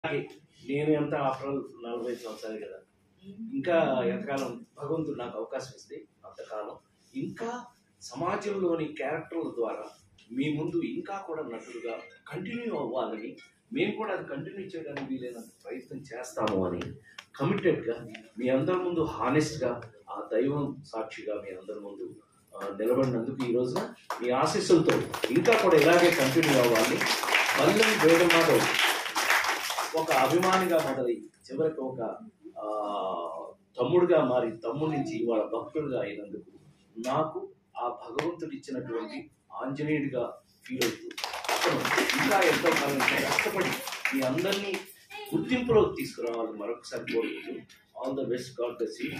అలాగే నేను ఎంత ఆఫ్టర్ నలభై సంవత్సరాలు కదా ఇంకా ఎంతకాలం భగవంతుడు నాకు అవకాశం ఇస్తే అంతకాలం ఇంకా సమాజంలోని క్యారెక్టర్ల ద్వారా మీ ముందు ఇంకా కూడా నటుడుగా కంటిన్యూ అవ్వాలని మేము కూడా అది కంటిన్యూ చేయడానికి వీలైనంత ప్రయత్నం చేస్తాము అని కమిటెడ్గా మీ అందరి ముందు హానెస్ట్గా ఆ దైవం సాక్షిగా మీ అందరి ముందు ఆ, నిలబడినందుకు ఈ రోజున మీ ఆశీస్సులతో ఇంకా కూడా ఇలాగే కంటిన్యూ అవ్వాలి పల్లెం వేదమాధవ్ ఒక అభిమానిగా మొదలై చివరికి ఒక ఆ, తమ్ముడుగా మారి తమ్ముడి నుంచి ఇవాళ భక్తుడిగా అయినందుకు నాకు ఆ భగవంతుడు ఇచ్చినటువంటి ఆంజనేయుడిగా ఫీల్ అవుతూ అతను ఇంకా ఎంతో కాలం ఇంకా కష్టపడి మీ అందరినీ గుర్తింపులోకి తీసుకురావాలని మరొకసారి కోరుకుంటూ ఆల్ ద బెస్ట్ గాడ్ ద సీ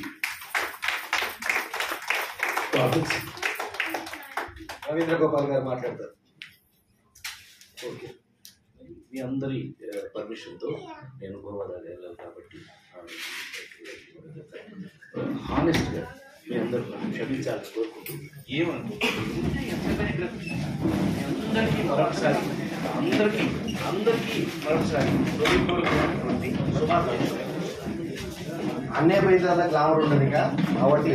రవీంద్ర గోపాల్ గారు మాట్లాడతారు ఓకే మీ అందరి పర్మిషన్తో నేను గోవాదాగా వెళ్ళాలి కాబట్టి హానెస్ట్గా మీ అందరూ నన్ను క్షమించాలని కోరుకుంటూ ఏమనుకో అందరికీ మరొకసారి అందరికీ అందరికీ మరొకసారి హృదయపూర్వకమైనటువంటి శుభాకాంక్షలు అన్నే పోయిన తర్వాత గ్లామర్ ఉండదు ఇక కాబట్టి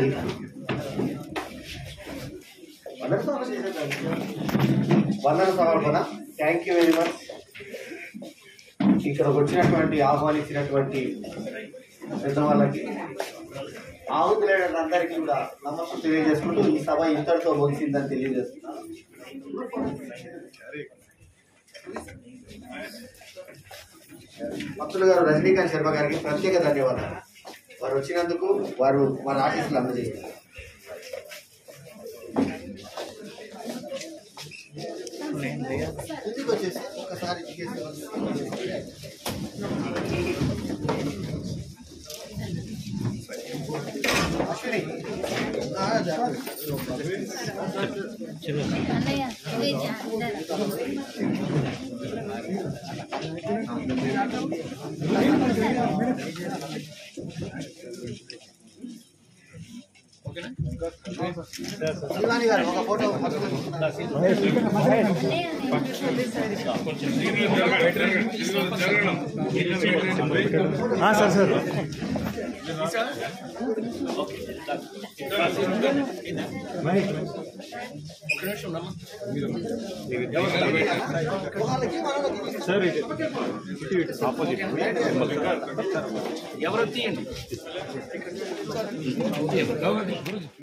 వందన సమర్పణ థ్యాంక్ యూ వెరీ మచ్ ఇక్కడికి వచ్చినటువంటి ఆహ్వానించినటువంటి పెద్దవాళ్ళకి ఆహుతులైనందరికీ కూడా నమస్కారం తెలియజేసుకుంటూ ఈ సభ ఇంతటితో ముగిసిందని తెలియజేస్తున్నాను భక్తులు గారు రజనీకాంత్ శర్మ గారికి ప్రత్యేక ధన్యవాదాలు వారు వచ్చినందుకు వారు మన ఆశీస్సులు అందజేస్తారు ఇంటికి వచ్చేసి ఒకసారి అశ్విని ఆ, జాగ్రత్త. అన్నయ్య ఇదే అందరూ శివాని గారు ఒక ఫోటో పక్కన తీసుకుంటారా? సార్ సార్ వాళ్ళకి మనకి సార్ ఇది ఇటు ఇటు ఆపోజిట్ ఎవరు తీయండి